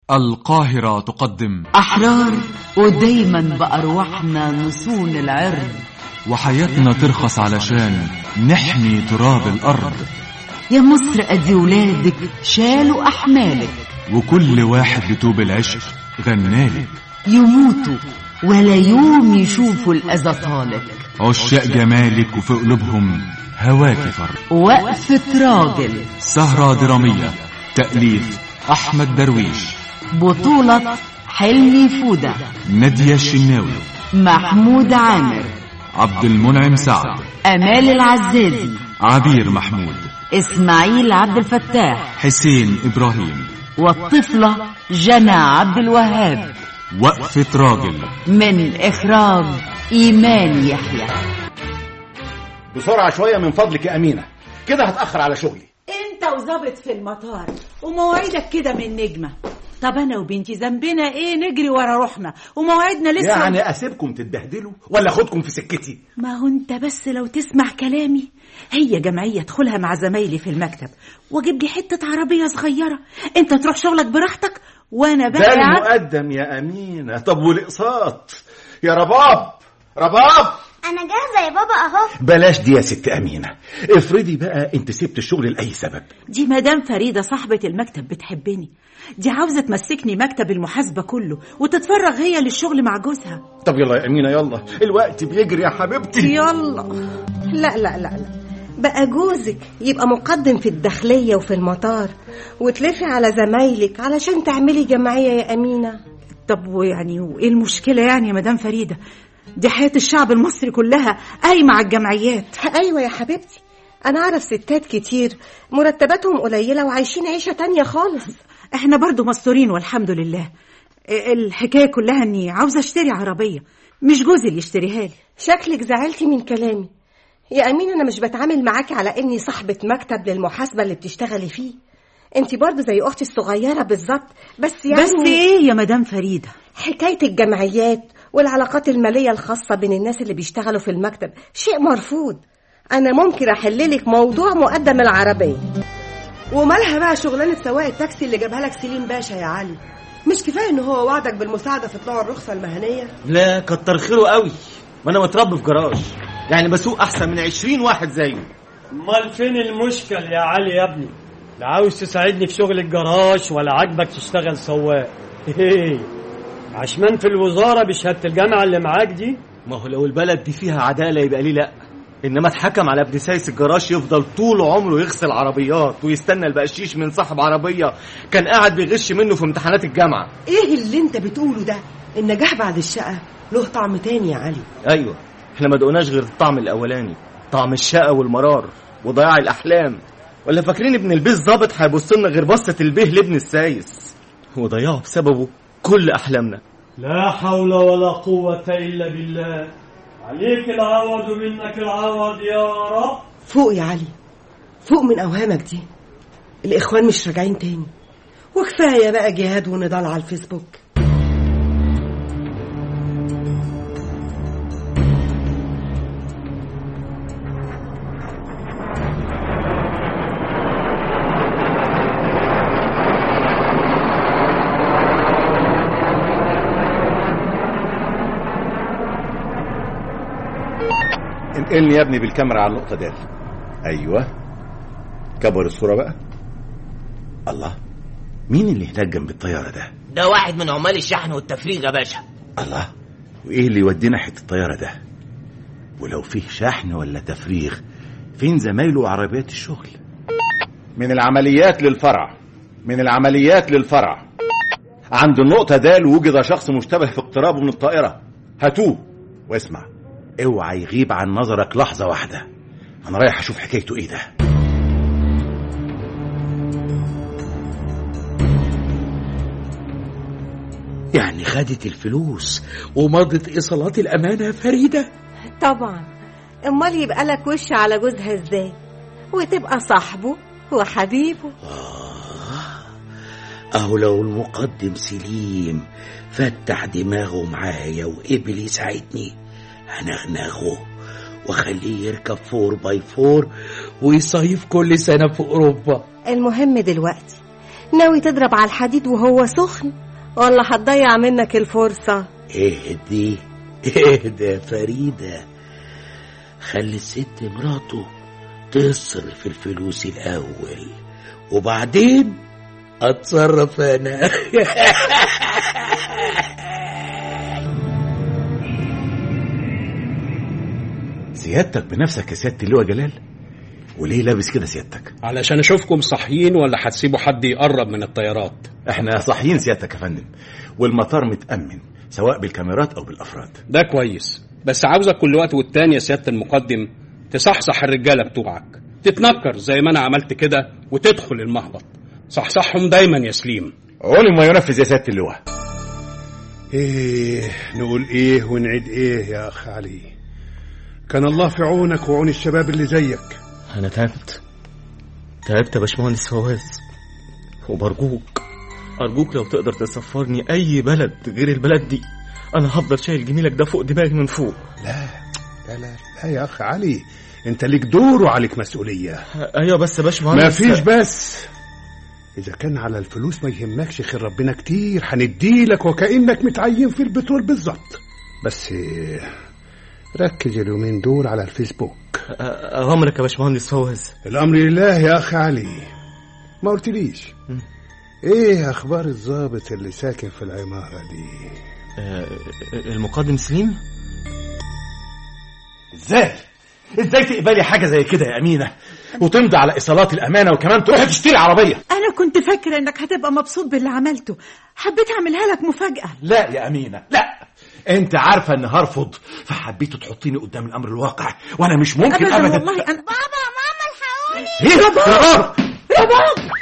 القاهرة تقدم أحرار ودايما بأرواحنا نصون العرض وحياتنا ترخص علشان نحمي تراب الأرض يا مصر أدي ولادك شالوا أحمالك وكل واحد بتوب العشق غنالك يموتوا ولا يوم يشوفوا الأذى طالك عشاق جمالك وفي قلوبهم هواك فرق وقفة راجل سهرة درامية تأليف أحمد درويش بطولة حلمي فودة نادية الشناوي محمود عامر عبد المنعم سعد أمال العزازي عبير محمود إسماعيل عبد الفتاح حسين إبراهيم والطفلة جنى عبد الوهاب وقفة راجل من إخراج إيمان يحيى بسرعة شوية من فضلك يا أمينة كده هتأخر على شغلي انت وظابط في المطار ومواعيدك كده من نجمة طب انا وبنتي ذنبنا ايه نجري ورا روحنا ومواعيدنا لسه يعني أسيبكم تتبهدلوا ولا أخدكم في سكتي ما هو انت بس لو تسمع كلامي هي جمعية ادخلها مع زمايلي في المكتب واجيب لي حتة عربية صغيرة انت تروح شغلك براحتك وانا ده بقى قاعد- المقدم يا أمينة طب والإقساط يا رباب رباب انا جاهزه يا بابا اهو بلاش دي يا ست أمينة افرضي بقى انت سبت الشغل لأي سبب دي مدام فريدة صاحبة المكتب بتحبني دي عاوزة تمسكني مكتب المحاسبة كله وتتفرغ هي للشغل مع جوزها طب يلا يا أمينة يلا الوقت بيجري يا حبيبتي يلا لا لا لا لا بقى جوزك يبقى مقدم في الداخلية وفي المطار وتلفي على زمايلك علشان تعملي جمعية يا أمينة طب ويعني وايه المشكلة يعني يا مدام فريدة دي حياة الشعب المصري كلها قايمة على الجمعيات أيوة يا حبيبتي أنا أعرف ستات كتير مرتباتهم قليلة وعايشين عيشة تانية خالص احنا برضو مستورين والحمد لله الحكاية كلها اني عاوزة اشتري عربية مش جوزي اللي يشتريها لي شكلك زعلتي من كلامي يا أمينة أنا مش بتعامل معاكي على إني صاحبة مكتب للمحاسبة اللي بتشتغلي فيه انت برضو زي اختي الصغيرة بالظبط بس يعني بس ايه يا مدام فريدة حكاية الجمعيات والعلاقات المالية الخاصة بين الناس اللي بيشتغلوا في المكتب شيء مرفوض أنا ممكن أحللك موضوع مقدم العربية ومالها بقى شغلانه سواق التاكسي اللي جابها لك سليم باشا يا علي مش كفايه ان هو وعدك بالمساعده في طلوع الرخصه المهنيه لا كتر خيره قوي ما انا متربي في جراج يعني بسوق احسن من عشرين واحد زيه امال فين المشكل يا علي يا ابني لا عاوز تساعدني في شغل الجراج ولا عاجبك تشتغل سواق ايه عشمان في الوزاره بشهاده الجامعه اللي معاك دي ما هو لو البلد دي فيها عداله يبقى ليه لا انما اتحكم على ابن سايس الجراج يفضل طول عمره يغسل عربيات ويستنى البقشيش من صاحب عربيه كان قاعد بيغش منه في امتحانات الجامعه ايه اللي انت بتقوله ده النجاح بعد الشقه له طعم تاني يا علي ايوه احنا ما دقناش غير الطعم الاولاني طعم الشقا والمرار وضياع الاحلام ولا فاكرين ابن البيه ظابط هيبص لنا غير بصه البيه لابن السايس وضيعوا بسببه كل احلامنا لا حول ولا قوه الا بالله عليك العوض ومنك العوض يا رب فوق يا علي فوق من اوهامك دي الاخوان مش راجعين تاني وكفايه بقى جهاد ونضال على الفيسبوك انقلني يا ابني بالكاميرا على النقطة دي أيوة كبر الصورة بقى الله مين اللي هناك جنب الطيارة ده ده واحد من عمال الشحن والتفريغ يا باشا الله وإيه اللي يودينا حتة الطيارة ده ولو فيه شحن ولا تفريغ فين زمايله وعربيات الشغل من العمليات للفرع من العمليات للفرع عند النقطة د وجد شخص مشتبه في اقترابه من الطائرة هاتوه واسمع اوعى يغيب عن نظرك لحظة واحدة أنا رايح أشوف حكايته إيه ده يعني خدت الفلوس ومضت ايصالات الامانه يا فريده طبعا امال يبقى لك وش على جوزها ازاي وتبقى صاحبه وحبيبه اهو لو المقدم سليم فتح دماغه معايا وقبل يساعدني هنغنغه واخليه يركب فور باي فور ويصيف كل سنه في اوروبا المهم دلوقتي ناوي تضرب على الحديد وهو سخن ولا هتضيع منك الفرصة اهدي اهدى يا فريدة خلي الست مراته تصرف الفلوس الأول وبعدين أتصرف أنا سيادتك بنفسك يا سيادة اللواء جلال وليه لابس كده سيادتك علشان اشوفكم صاحيين ولا هتسيبوا حد يقرب من الطيارات احنا صاحيين سيادتك يا فندم والمطار متأمن سواء بالكاميرات او بالافراد ده كويس بس عاوزك كل وقت والتاني يا سياده المقدم تصحصح الرجاله بتوعك تتنكر زي ما انا عملت كده وتدخل المهبط صحصحهم دايما يا سليم علم ما ينفذ يا سيادة اللواء ايه نقول ايه ونعيد ايه يا اخ علي كان الله في عونك وعون الشباب اللي زيك انا تعبت تعبت يا باشمهندس فواز وبرجوك ارجوك لو تقدر تسفرني اي بلد غير البلد دي انا هفضل شايل جميلك ده فوق دماغي من فوق لا لا لا, لا يا اخ علي انت ليك دور وعليك مسؤوليه ايوه بس يا باشمهندس ما فيش بس اذا كان على الفلوس ما يهمكش خير ربنا كتير هنديلك وكانك متعين في البترول بالظبط بس ركز اليومين دول على الفيسبوك اوامرك يا باشمهندس فواز الامر لله يا اخ علي ما قلتليش ايه اخبار الضابط اللي ساكن في العماره دي آه، المقدم سليم ازاي ازاي تقبلي حاجه زي كده يا امينه وتمضي على ايصالات الامانه وكمان تروحي تشتري عربيه انا كنت فاكره انك هتبقى مبسوط باللي عملته حبيت اعملها لك مفاجاه لا يا امينه لا انت عارفه اني هرفض فحبيت تحطيني قدام الامر الواقع وانا مش ممكن ابدا ابدا والله انا بابا ماما الحقوني ايه رباب رباب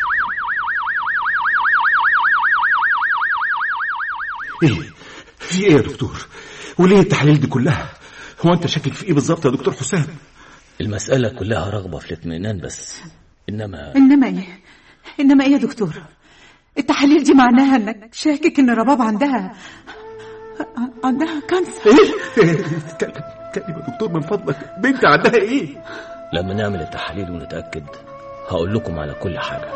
ايه في ايه يا دكتور وليه التحاليل دي كلها هو انت شاكك في ايه بالظبط يا دكتور حسام المسألة كلها رغبة في الاطمئنان بس إنما انما ايه انما ايه يا دكتور التحاليل دي معناها انك شاكك ان رباب عندها ع- عندها كانسر ايه اتكلم اتكلم يا دكتور من فضلك بنتي عندها ايه لما نعمل التحاليل ونتأكد هقول لكم على كل حاجة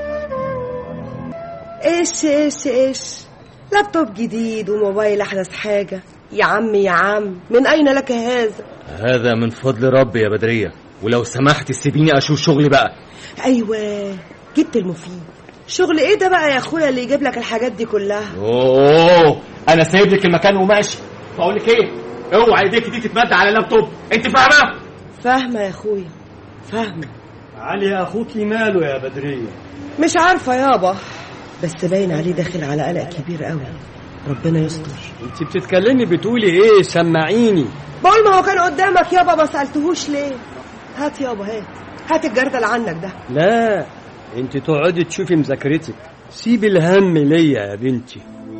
ايش ايش ايش لابتوب جديد وموبايل احدث حاجة يا عم يا عم من اين لك هذا هذا من فضل ربي يا بدرية ولو سمحت سيبيني اشوف شغلي بقى ايوه جبت المفيد شغل ايه ده بقى يا اخويا اللي يجيب لك الحاجات دي كلها اوه انا سايب لك المكان وماشي بقول لك ايه اوعى ايديك دي تتمد على اللابتوب انت فاهمه فاهمة يا اخويا فاهمة علي اخوك ماله يا بدريه مش عارفة يابا بس باين عليه داخل على قلق كبير قوي ربنا يستر انت بتتكلمي بتقولي ايه سمعيني بقول ما هو كان قدامك يابا ما سألتهوش ليه هات يابا هات هات الجردل عنك ده لا انت تقعدي تشوفي مذاكرتك سيبي الهم ليا يا بنتي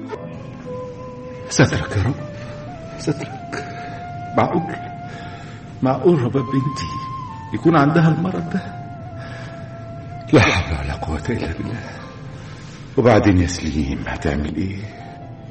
سترك يا رب سترك معقول معقول رباب بنتي يكون عندها المرض ده لا حول ولا قوة إلا بالله وبعدين يا سليم هتعمل ايه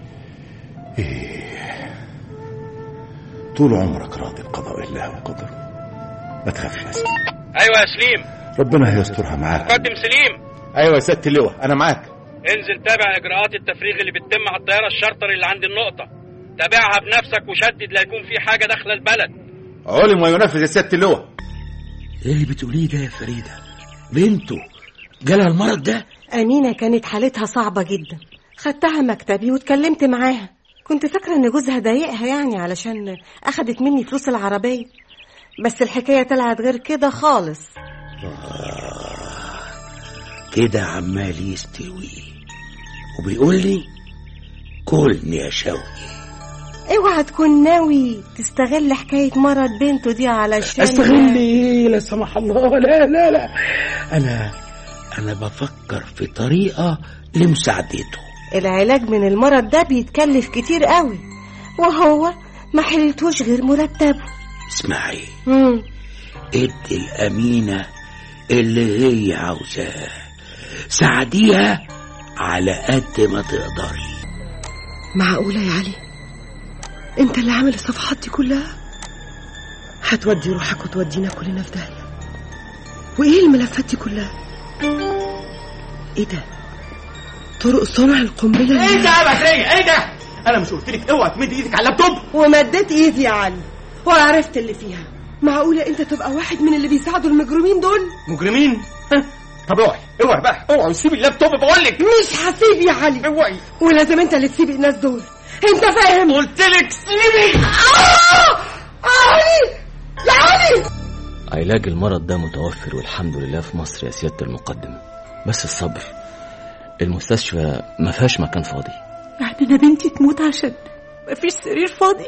ايه طول عمرك راضي بقضاء الله وقدره ما تخافش يا سليم ايوه يا سليم ربنا هيسترها معاك مقدم سليم ايوه يا سياده اللواء انا معاك انزل تابع اجراءات التفريغ اللي بتتم على الطياره الشارتر اللي عند النقطه تابعها بنفسك وشدد لا يكون في حاجه داخله البلد علم وينفذ يا سياده اللواء ايه اللي بتقوليه ده يا فريدة بنته جالها المرض ده أمينة كانت حالتها صعبة جدا خدتها مكتبي واتكلمت معاها كنت فاكرة إن جوزها ضايقها يعني علشان أخدت مني فلوس العربية بس الحكاية طلعت غير كده خالص كده عمال يستوي وبيقول لي كلني يا شوقي اوعى تكون ناوي تستغل حكاية مرض بنته دي علشان استغل ايه لا سمح الله لا لا لا انا انا بفكر في طريقة لمساعدته العلاج من المرض ده بيتكلف كتير قوي وهو ما حلتوش غير مرتبه اسمعي مم. ادي الأمينة اللي هي عاوزاه ساعديها على قد ما تقدري معقولة يا علي انت اللي عامل الصفحات دي كلها هتودي روحك وتودينا كلنا في داهية وايه الملفات دي كلها ايه ده طرق صنع القنبله ايه ده يا بدريه ايه ده انا مش قلت لك اوعى تمد ايدك على اللابتوب ومديت ايدي يا علي وعرفت اللي فيها معقولة انت تبقى واحد من اللي بيساعدوا المجرمين دول مجرمين ها؟ طب اوعي اوعي بقى اوعي وسيب اللابتوب بقول لك مش هسيب يا علي اوعي ولازم انت اللي تسيب الناس دول انت فاهم قلت لك سيبي آه! علي يا علي علاج المرض ده متوفر والحمد لله في مصر يا سيادة المقدم بس الصبر المستشفى ما فيهاش مكان فاضي يعني انا بنتي تموت عشان مفيش سرير فاضي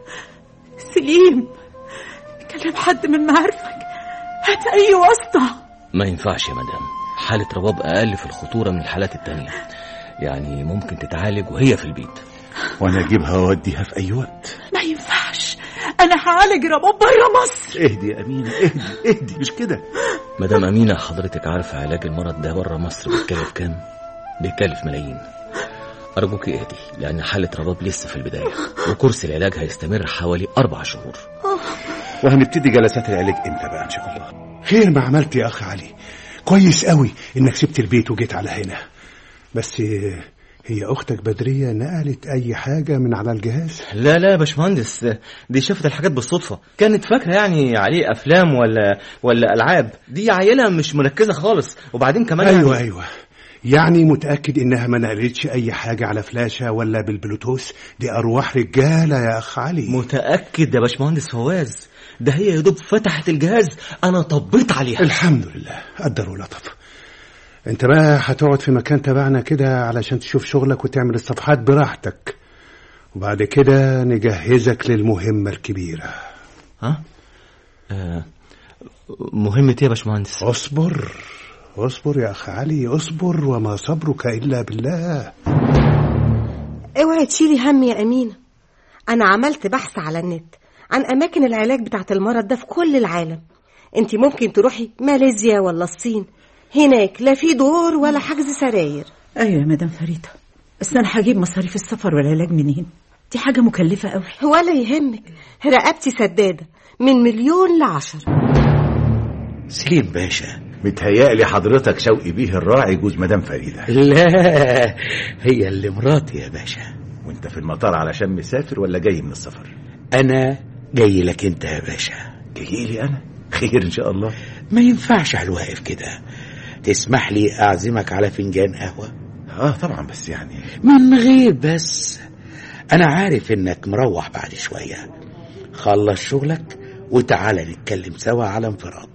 سليم كلم حد من معارفك هات اي واسطه ما ينفعش يا مدام حالة رباب أقل في الخطورة من الحالات التانية يعني ممكن تتعالج وهي في البيت وانا اجيبها واوديها في اي وقت ما ينفعش انا هعالج رباب بره مصر اهدي يا امينه اهدي اهدي مش كده مدام أمينة حضرتك عارفة علاج المرض ده بره مصر بيتكلف كام؟ بيتكلف ملايين أرجوك اهدي لأن حالة رباب لسه في البداية وكورس العلاج هيستمر حوالي أربع شهور وهنبتدي جلسات العلاج امتى بقى ان شاء الله خير ما عملت يا اخ علي كويس قوي انك سبت البيت وجيت على هنا بس هي اختك بدريه نقلت اي حاجه من على الجهاز لا لا يا باشمهندس دي شافت الحاجات بالصدفة كانت فاكرة يعني عليه أفلام ولا ولا ألعاب دي عيلة مش مركزة خالص وبعدين كمان ايوه يعني ايوه يعني متاكد انها ما نقلتش اي حاجه على فلاشه ولا بالبلوتوث دي ارواح رجاله يا اخ علي متأكد يا باشمهندس فواز ده هي يا دوب فتحت الجهاز أنا طبيت عليها الحمد لله قدر ولطف انت بقى هتقعد في مكان تبعنا كده علشان تشوف شغلك وتعمل الصفحات براحتك وبعد كده نجهزك للمهمة الكبيرة ها؟ آه مهمة ايه يا باشمهندس؟ اصبر اصبر يا اخ علي اصبر وما صبرك الا بالله اوعي تشيلي هم يا أمينة أنا عملت بحث على النت عن أماكن العلاج بتاعت المرض ده في كل العالم انت ممكن تروحي ماليزيا ولا الصين هناك لا في دور ولا حجز سراير ايوه يا مدام فريده بس انا هجيب مصاريف السفر والعلاج منين دي حاجه مكلفه قوي ولا يهمك رقبتي سدادة من مليون لعشر سليم باشا متهيألي حضرتك شوقي بيه الراعي جوز مدام فريده لا هي اللي مراتي يا باشا وانت في المطار علشان مسافر ولا جاي من السفر انا جاي لك انت يا باشا جاي لي انا خير ان شاء الله ما ينفعش على الواقف كده تسمح لي اعزمك على فنجان قهوه اه طبعا بس يعني من غير بس انا عارف انك مروح بعد شويه خلص شغلك وتعالى نتكلم سوا على انفراد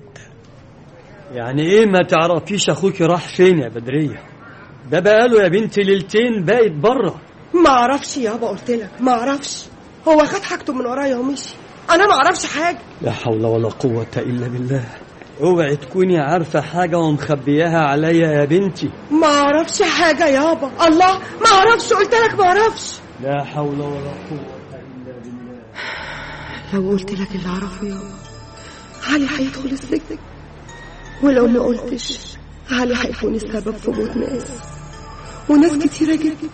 يعني ايه ما تعرفيش اخوك راح فين يا بدريه ده بقاله يا بنتي ليلتين بايت بره ما اعرفش يابا قلت لك ما اعرفش هو خد حاجته من ورايا ومشي انا ما اعرفش حاجه لا حول ولا قوه الا بالله اوعي تكوني عارفه حاجه ومخبياها عليا يا بنتي ما اعرفش حاجه يابا الله ما اعرفش قلت لك ما اعرفش لا حول ولا قوه الا بالله لو قلت لك اللي اعرفه يابا علي هيدخل السجن ولو ما قلتش علي هيكون السبب في موت ناس وناس كتيرة جدا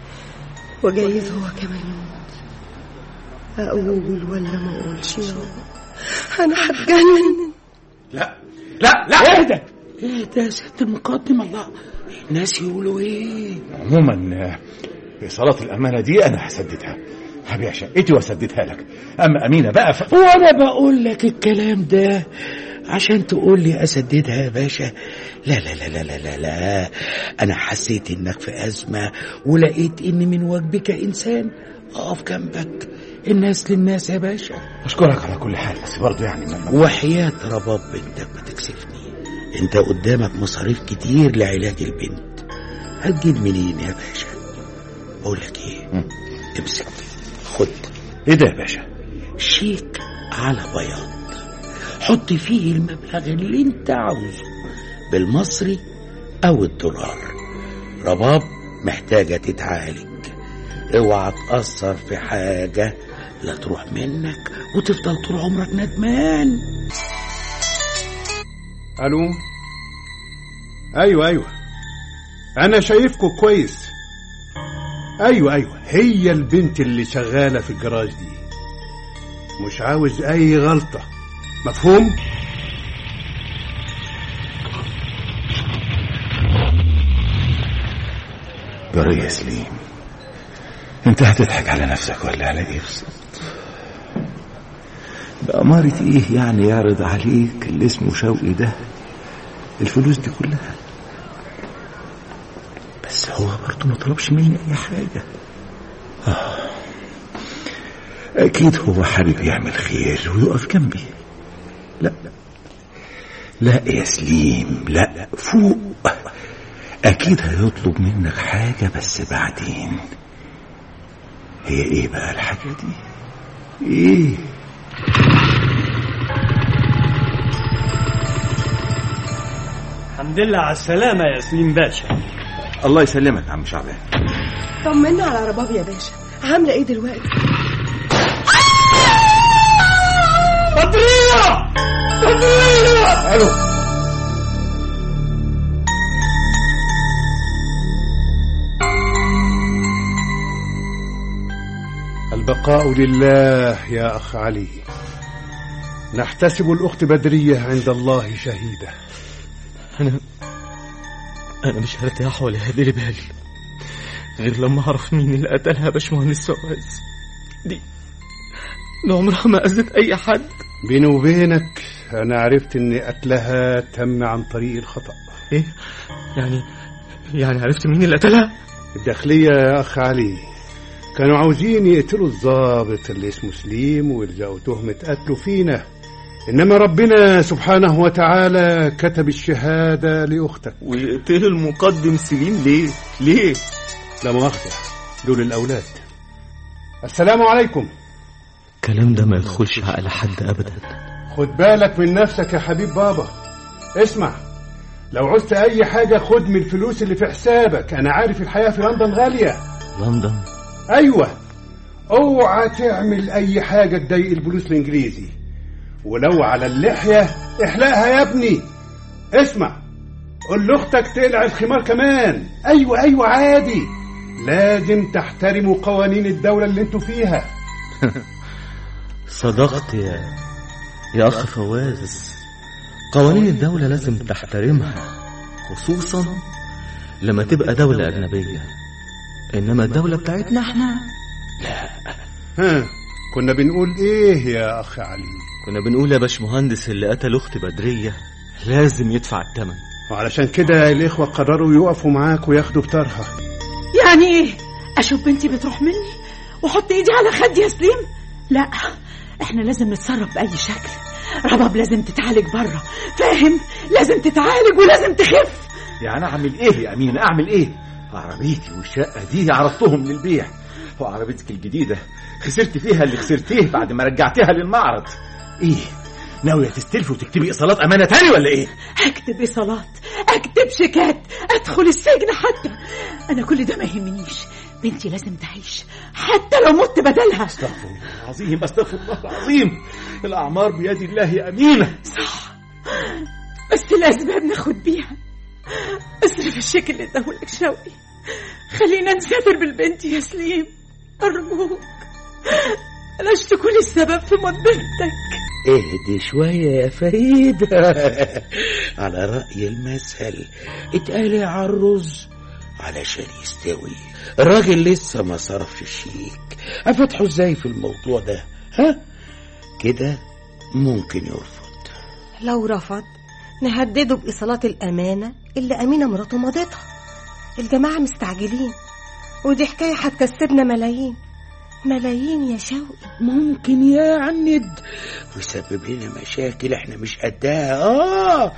وجايز هو كمان يموت أقول ولا ما أقولش يابا أنا هتجنن لا لا لا اهدى اهدى يا ست المقدم الله الناس يقولوا ايه عموما آه، صلاة الأمانة دي أنا هسددها هبيع شقتي واسددها لك أما أمينة بقى ف... وانا بقول لك الكلام ده عشان تقول لي اسددها يا باشا لا لا لا لا لا لا, لا. انا حسيت انك في ازمه ولقيت ان من واجبك انسان اقف جنبك الناس للناس يا باشا أشكرك على كل حال بس برضه يعني ما- ما- وحياة رباب بنتك ما تكسفني انت قدامك مصاريف كتير لعلاج البنت هتجيب منين يا باشا بقول لك ايه امسك خد ايه ده يا باشا شيك على بياض حط فيه المبلغ اللي انت عاوزه بالمصري او الدولار رباب محتاجة تتعالج اوعى تأثر في حاجة لا تروح منك وتفضل طول عمرك ندمان الو ايوه ايوه انا شايفكم كويس ايوه ايوه هي البنت اللي شغاله في الجراج دي مش عاوز اي غلطه مفهوم جرى يا سليم انت هتضحك على نفسك ولا على ايه بالظبط بأمارة ايه يعني يعرض عليك اللي اسمه شوقي ده الفلوس دي كلها بس هو برضه ما طلبش مني اي حاجة آه. اكيد هو حابب يعمل خير ويقف جنبي لا لا يا سليم لا فوق اكيد هيطلب منك حاجة بس بعدين هي ايه بقى الحاجة دي ايه الحمد لله على السلامة يا سليم باشا الله يسلمك يا عم شعبان طمنا على رباب يا باشا عامله ايه دلوقتي بدرية بدرية الو البقاء لله يا أخ علي نحتسب الأخت بدرية عند الله شهيدة أنا أنا مش هرتاح ولا هدي لي بالي غير لما أعرف مين اللي قتلها يا باشمهندس فواز دي دي عمرها ما أذت أي حد بيني وبينك أنا عرفت إن قتلها تم عن طريق الخطأ إيه؟ يعني يعني عرفت مين اللي قتلها؟ الداخلية يا أخ علي كانوا عاوزين يقتلوا الضابط اللي اسمه سليم ويلزقوا تهمة قتله فينا إنما ربنا سبحانه وتعالى كتب الشهادة لأختك ويقتلوا المقدم سليم ليه؟ ليه؟ لا مؤاخذة دول الأولاد السلام عليكم الكلام ده ما يدخلش عقل حد أبدا خد بالك من نفسك يا حبيب بابا اسمع لو عوزت أي حاجة خد من الفلوس اللي في حسابك أنا عارف الحياة في لندن غالية لندن أيوة اوعى تعمل أي حاجة تضايق البوليس الإنجليزي ولو على اللحية احلقها يا ابني اسمع قول لاختك تقلع الخمار كمان ايوه ايوه عادي لازم تحترموا قوانين الدولة اللي انتوا فيها صدقت يا يا أخ فواز قوانين الدولة لازم تحترمها خصوصا لما تبقى دولة أجنبية إنما الدولة بتاعتنا احنا ها كنا بنقول ايه يا اخ علي كنا بنقول يا باشمهندس اللي قتل أخت بدرية لازم يدفع الثمن وعلشان كده الإخوة قرروا يقفوا معاك وياخدوا بطارها يعني ايه اشوف بنتي بتروح مني واحط ايدي على خدي يا سليم لا احنا لازم نتصرف باي شكل رباب لازم تتعالج بره فاهم لازم تتعالج ولازم تخف يعني اعمل ايه يا امين اعمل ايه عربيتي والشقه دي عرضتهم للبيع وعربيتك الجديده خسرت فيها اللي خسرتيه بعد ما رجعتها للمعرض ايه ناويه تستلفي وتكتبي ايصالات امانه تاني ولا ايه اكتب ايصالات اكتب شيكات ادخل السجن حتى انا كل ده ما يهمنيش بنتي لازم تعيش حتى لو مت بدلها استغفر الله العظيم استغفر الله العظيم الاعمار بيد الله يا امينه صح بس الاسباب ناخد بيها اصرف الشيك اللي اداهولك شوقي خلينا نسافر بالبنت يا سليم ارجوك بلاش تكون السبب في موت بنتك اهدي شوية يا فريد على رأي المثل اتقالي على الرز علشان يستوي الراجل لسه ما صرفش الشيك افتحه ازاي في الموضوع ده ها كده ممكن يرفض لو رفض نهدده بإيصالات الأمانة اللي أمينة مراته مضتها الجماعة مستعجلين ودي حكاية هتكسبنا ملايين ملايين يا شوقي ممكن يعند ويسبب لنا مشاكل احنا مش قدها اه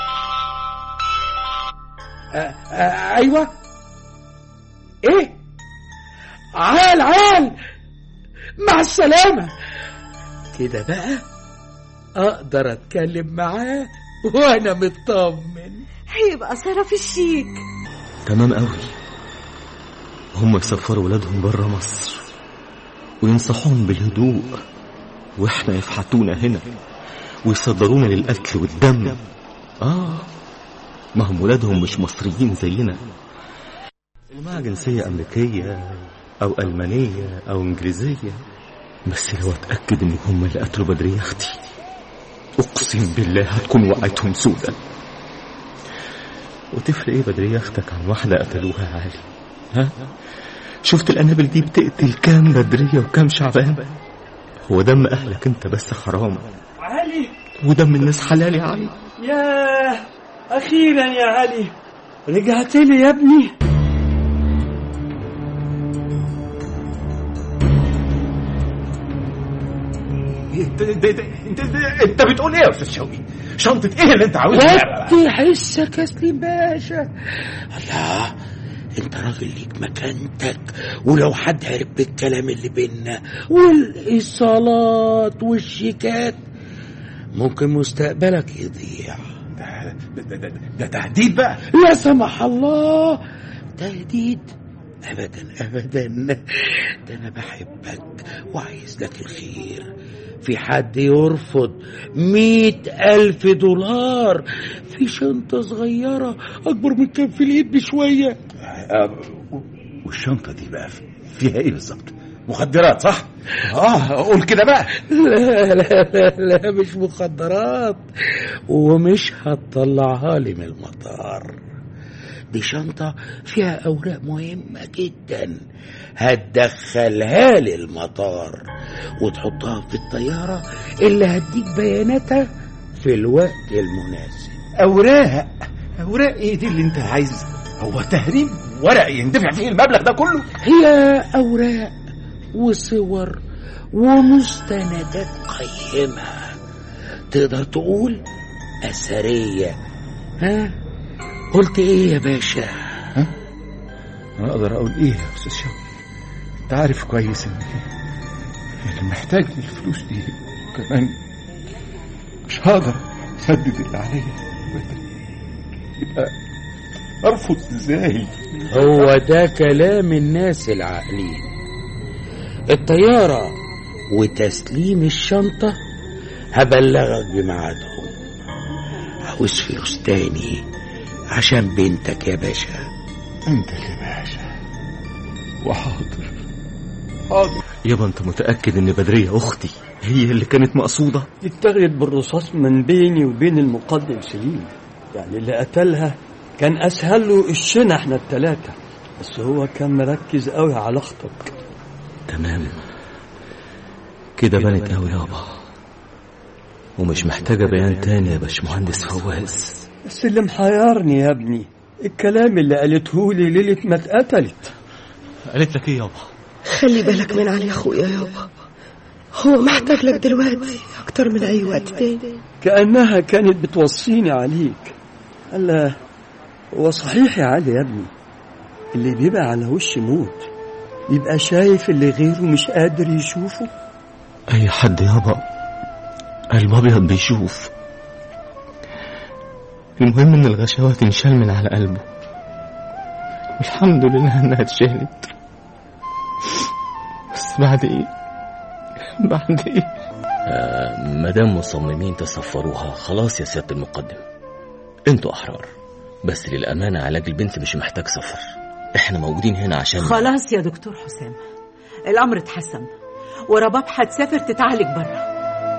آه، آه، ايوه ايه عال عال مع السلامة كده بقى اقدر اتكلم معاه وانا مطمن هيبقى صرف الشيك تمام قوي هم يسفروا ولادهم بره مصر وينصحوهم بالهدوء واحنا يفحتونا هنا ويصدرونا للقتل والدم اه ما هم ولادهم مش مصريين زينا ومع جنسية أمريكية أو ألمانية أو إنجليزية بس لو أتأكد إن هم اللي قتلوا بدرية أختي أقسم بالله هتكون وقعتهم سودة وتفرق إيه بدرية أختك عن واحدة قتلوها عالي ها شفت القنابل دي بتقتل كام بدرية وكام شعبان هو دم أهلك أنت بس حرام علي ودم الناس حلال يا علي ياه أخيرا يا علي رجعت لي يا ابني انت انت انت, انت بتقول ايه يا استاذ شوقي؟ شنطة ايه اللي انت عاوزها؟ وطي حسك يا سليم باشا الله انت راجل ليك مكانتك ولو حد عرف بالكلام اللي بينا والايصالات والشيكات ممكن مستقبلك يضيع ده, ده, ده, ده تهديد بقى لا سمح الله تهديد ابدا ابدا ده انا بحبك وعايز لك الخير في حد يرفض مئة ألف دولار في شنطة صغيرة أكبر من كف اليد بشوية والشنطة دي بقى فيها ايه بالظبط؟ مخدرات صح؟ اه قول كده بقى لا لا لا لا مش مخدرات ومش هتطلعها لي من المطار دي شنطة فيها أوراق مهمة جدا هتدخلها لي المطار وتحطها في الطيارة اللي هديك بياناتها في الوقت المناسب أوراق أوراق إيه دي اللي أنت عايز هو تهريب ورق يندفع فيه المبلغ ده كله هي أوراق وصور ومستندات قيمة تقدر تقول أثرية ها قلت ايه يا باشا ها؟ انا اقدر اقول ايه يا استاذ شوقي انت عارف كويس ان اللي محتاج للفلوس دي كمان مش هقدر اسدد اللي عليا يبقى ارفض ازاي هو ده كلام الناس العاقلين الطيارة وتسليم الشنطة هبلغك بميعادهم عاوز فلوس تاني عشان بنتك يا باشا انت اللي باشا وحاضر حاضر يابا انت متأكد ان بدرية اختي هي اللي كانت مقصودة اتخذت بالرصاص من بيني وبين المقدم سليم يعني اللي قتلها كان اسهل له الشنا احنا التلاتة بس هو كان مركز قوي على اختك تمام كده بنت قوي يابا ومش محتاجة بيان تاني يا باشمهندس فواز بس اللي محيرني يا ابني الكلام اللي قالته لي ليلة ما اتقتلت قالت لك ايه يابا خلي بالك من علي يا اخويا يابا هو محتاج لك دلوقتي اكتر من اي وقت تاني كأنها كانت بتوصيني عليك قال هو صحيح يا علي يا ابني اللي بيبقى على وش موت يبقى شايف اللي غيره مش قادر يشوفه اي حد يابا قلب ابيض بيشوف المهم ان الغشاوة تنشال من على قلبه الحمد لله انها اتشالت بس بعد ايه بعد ايه آه مادام مصممين تصفروها خلاص يا سيادة المقدم انتوا احرار بس للأمانة علاج البنت مش محتاج سفر احنا موجودين هنا عشان خلاص يا دكتور حسام الأمر اتحسم ورباب هتسافر تتعالج بره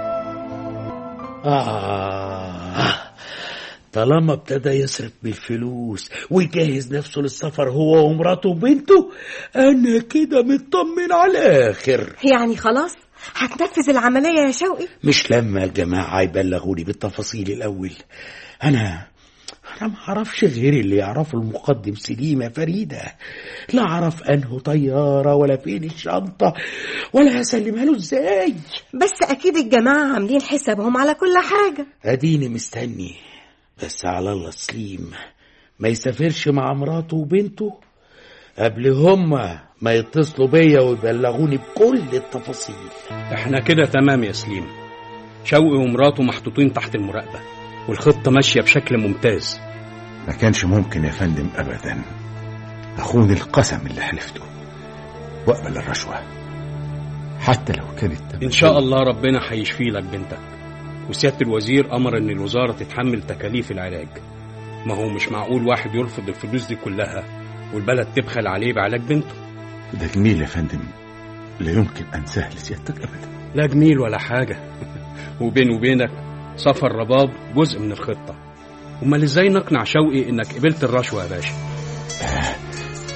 آه طالما ابتدى يصرف بالفلوس ويجهز نفسه للسفر هو ومراته وبنته انا كده مطمن على الاخر يعني خلاص هتنفذ العملية يا شوقي مش لما الجماعة يبلغوني بالتفاصيل الأول أنا أنا ما أعرفش غير اللي يعرفه المقدم سليمة فريدة لا أعرف أنه طيارة ولا فين الشنطة ولا هسلمها له إزاي بس أكيد الجماعة عاملين حسابهم على كل حاجة أديني مستني بس على الله سليم ما يسافرش مع مراته وبنته قبل هما ما يتصلوا بيا ويبلغوني بكل التفاصيل احنا كده تمام يا سليم شوقي ومراته محطوطين تحت المراقبة والخطة ماشية بشكل ممتاز ما كانش ممكن يا فندم ابدا اخون القسم اللي حلفته واقبل الرشوه حتى لو كانت ان شاء الله ربنا هيشفي لك بنتك وسيادة الوزير امر ان الوزارة تتحمل تكاليف العلاج ما هو مش معقول واحد يرفض الفلوس دي كلها والبلد تبخل عليه بعلاج بنته ده جميل يا فندم لا يمكن انساه لسيادتك ابدا لا جميل ولا حاجة وبين وبينك سفر رباب جزء من الخطة امال ازاي نقنع شوقي انك قبلت الرشوة يا باشا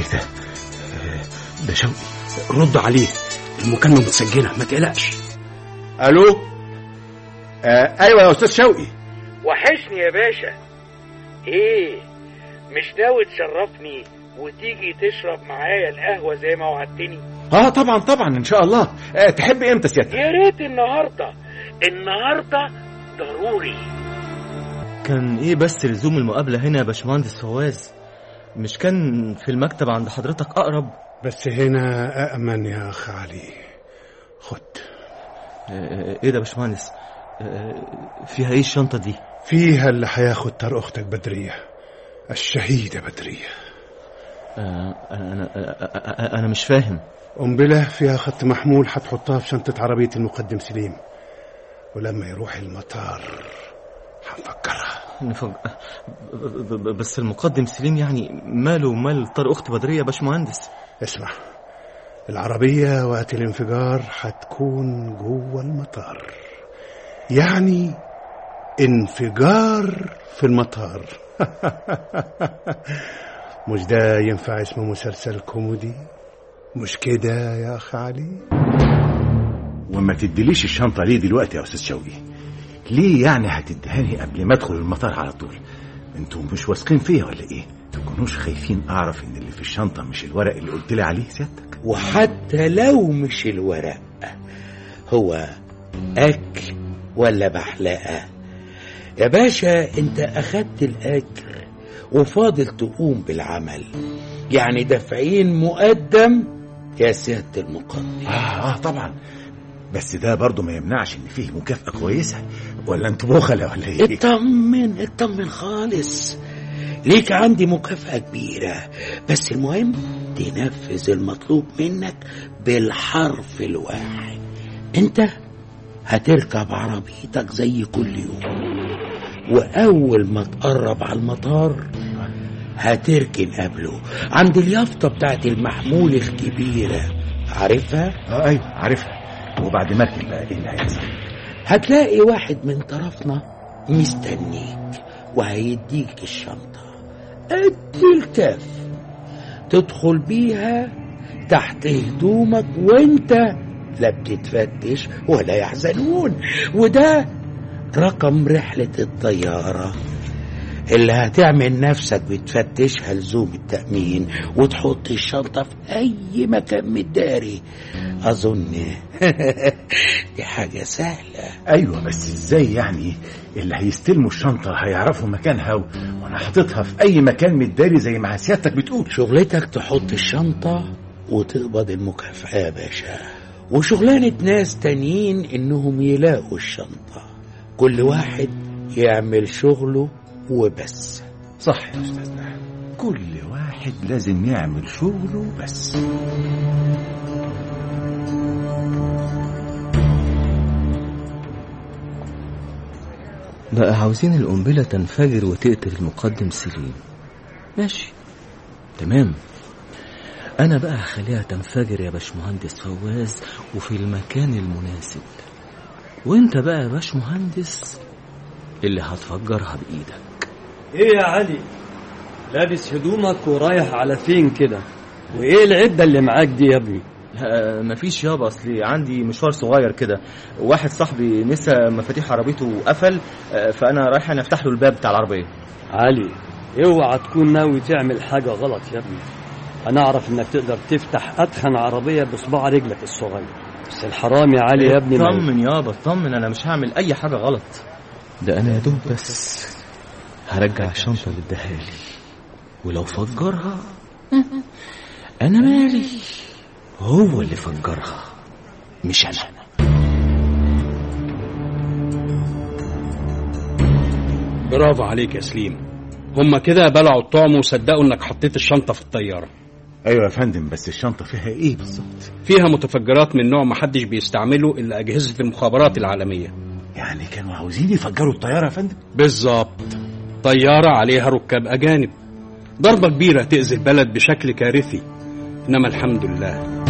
ده ده شوقي رد عليه المكالمة متسجلة ما تقلقش الو آه ايوه يا استاذ شوقي وحشني يا باشا ايه مش ناوي تشرفني وتيجي تشرب معايا القهوة زي ما وعدتني اه طبعا طبعا ان شاء الله آه تحب امتى سيادتك يا ريت النهاردة النهاردة ضروري كان ايه بس لزوم المقابلة هنا يا باشمهندس فواز مش كان في المكتب عند حضرتك اقرب بس هنا أأمن يا أخ علي خد آه، ايه ده يا باشمهندس آه، فيها ايه الشنطة دي فيها اللي هياخد طار أختك بدرية الشهيدة بدرية آه، انا انا انا مش فاهم قنبلة فيها خط محمول هتحطها في شنطة عربية المقدم سليم ولما يروح المطار هنفكرها نفج... ب- ب- بس المقدم سليم يعني ماله مال طار اخت بدرية يا باشمهندس اسمع العربية وقت الانفجار هتكون جوه المطار يعني انفجار في المطار مش ده ينفع اسمه مسلسل كوميدي مش كده يا اخ علي وما تديليش الشنطه ليه دلوقتي يا استاذ شوقي ليه يعني هتدهاني قبل ما ادخل المطار على طول انتوا مش واثقين فيا ولا ايه تكونوش خايفين اعرف ان اللي في الشنطه مش الورق اللي قلت لي عليه سيادتك وحتى لو مش الورق هو أكل ولا بحلقة يا باشا انت أخدت الأجر وفاضل تقوم بالعمل يعني دافعين مقدم يا سيادة المقدم اه اه طبعا بس ده برضه ما يمنعش ان فيه مكافأة كويسة ولا انتوا بخلة ولا ايه اطمن اطمن خالص ليك عندي مكافأة كبيرة بس المهم تنفذ المطلوب منك بالحرف الواحد انت هتركب عربيتك زي كل يوم واول ما تقرب على المطار هتركن قبله عند اليافطة بتاعت المحمول الكبيرة عارفها؟ اه ايوه عارفها وبعد ما اركن بقى ايه اللي هيحصل هتلاقي واحد من طرفنا مستنيك وهيديك الشنطة قد الكف تدخل بيها تحت هدومك وانت لا بتتفتش ولا يحزنون وده رقم رحلة الطيارة اللي هتعمل نفسك بتفتشها لزوم التأمين وتحط الشنطة في أي مكان متداري أظن دي حاجة سهلة ايوه بس ازاي يعني اللي هيستلموا الشنطة هيعرفوا مكانها و... وانا حاططها في اي مكان متداري زي ما سيادتك بتقول شغلتك تحط الشنطة وتقبض المكافأة يا باشا وشغلانة ناس تانيين إنهم يلاقوا الشنطة كل واحد يعمل شغله وبس صح يا استاذنا كل واحد لازم يعمل شغله بس بقى عاوزين القنبلة تنفجر وتقتل المقدم سليم ماشي تمام أنا بقى هخليها تنفجر يا باشمهندس فواز وفي المكان المناسب وانت بقى يا باشمهندس اللي هتفجرها بإيدك ايه يا علي لابس هدومك ورايح على فين كده وايه العده اللي معاك دي يا ابني آه، مفيش يابا اصلي عندي مشوار صغير كده واحد صاحبي نسى مفاتيح عربيته وقفل آه، فانا رايح انا افتح له الباب بتاع العربيه علي اوعى تكون ناوي تعمل حاجه غلط يا ابني انا اعرف انك تقدر تفتح اتخن عربيه بصباع رجلك الصغير بس الحرام يا علي يا ابني ما- طمن يابا طمن انا مش هعمل اي حاجه غلط ده انا يا دوب بس هرجع الشنطه اللي اداها لي ولو فجرها انا مالي هو اللي فجرها مش انا برافو عليك يا سليم هما كده بلعوا الطعم وصدقوا انك حطيت الشنطة في الطيارة ايوه يا فندم بس الشنطة فيها ايه بالظبط فيها متفجرات من نوع محدش بيستعمله الا اجهزة المخابرات العالمية يعني كانوا عاوزين يفجروا الطيارة يا فندم بالظبط طيارة عليها ركاب أجانب ضربة كبيرة تأذي البلد بشكل كارثي إنما الحمد لله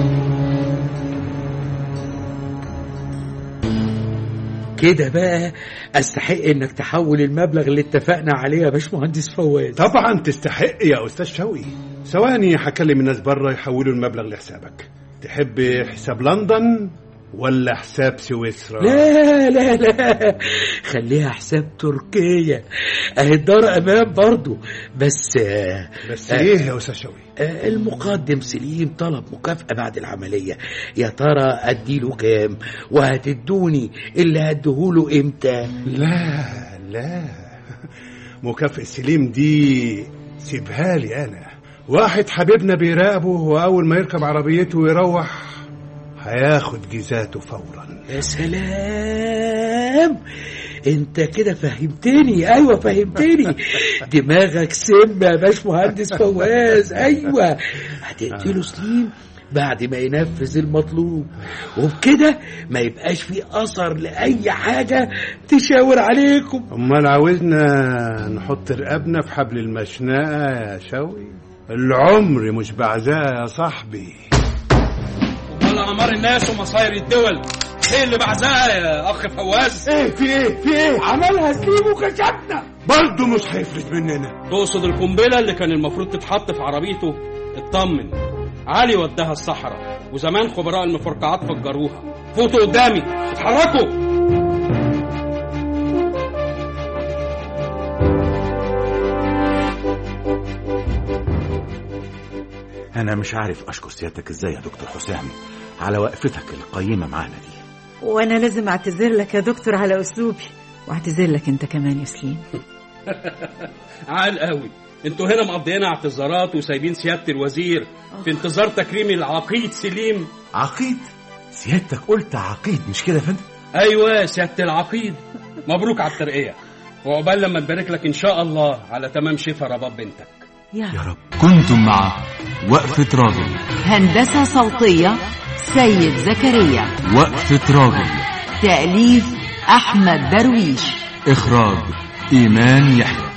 كده بقى استحق انك تحول المبلغ اللي اتفقنا عليه يا باشمهندس فواز طبعا تستحق يا استاذ شوقي ثواني هكلم الناس بره يحولوا المبلغ لحسابك تحب حساب لندن ولا حساب سويسرا لا لا لا خليها حساب تركيا اهي الدار امان برضو بس بس ايه يا استاذ شوقي آه، المقدم سليم طلب مكافأة بعد العملية يا ترى اديله كام وهتدوني اللي هديهوله امتى لا لا مكافأة سليم دي سيبها لي انا واحد حبيبنا بيراقبه واول ما يركب عربيته ويروح هياخد جزاته فورا يا سلام انت كده فهمتني ايوه فهمتني دماغك سم يا باش مهندس فواز ايوه هتقتله سليم بعد ما ينفذ المطلوب وبكده ما يبقاش في اثر لاي حاجه تشاور عليكم امال عاوزنا نحط رقابنا في حبل المشنقه يا شوقي العمر مش بعزاه يا صاحبي ولا عمار الناس ومصاير الدول ايه اللي بعزها يا اخ فواز ايه في ايه في ايه عملها سليم وكشفنا برضه مش هيفلت مننا تقصد القنبله اللي كان المفروض تتحط في عربيته اطمن علي وداها الصحراء وزمان خبراء المفرقعات فجروها فوتوا قدامي اتحركوا انا مش عارف اشكر سيادتك ازاي يا دكتور حسام على وقفتك القيمه معانا دي وانا لازم اعتذر لك يا دكتور على اسلوبي واعتذر لك انت كمان يا سليم عال قوي انتوا هنا مقضيين اعتذارات وسايبين سياده الوزير في انتظار تكريم العقيد سليم عقيد سيادتك قلت عقيد مش كده يا فندم ايوه سياده العقيد مبروك على الترقيه وعقبال لما نبارك لك ان شاء الله على تمام شفا رباب بنتك يا رب كنتم مع وقفة راجل هندسة صوتية سيد زكريا وقفة راجل تأليف أحمد درويش إخراج إيمان يحيى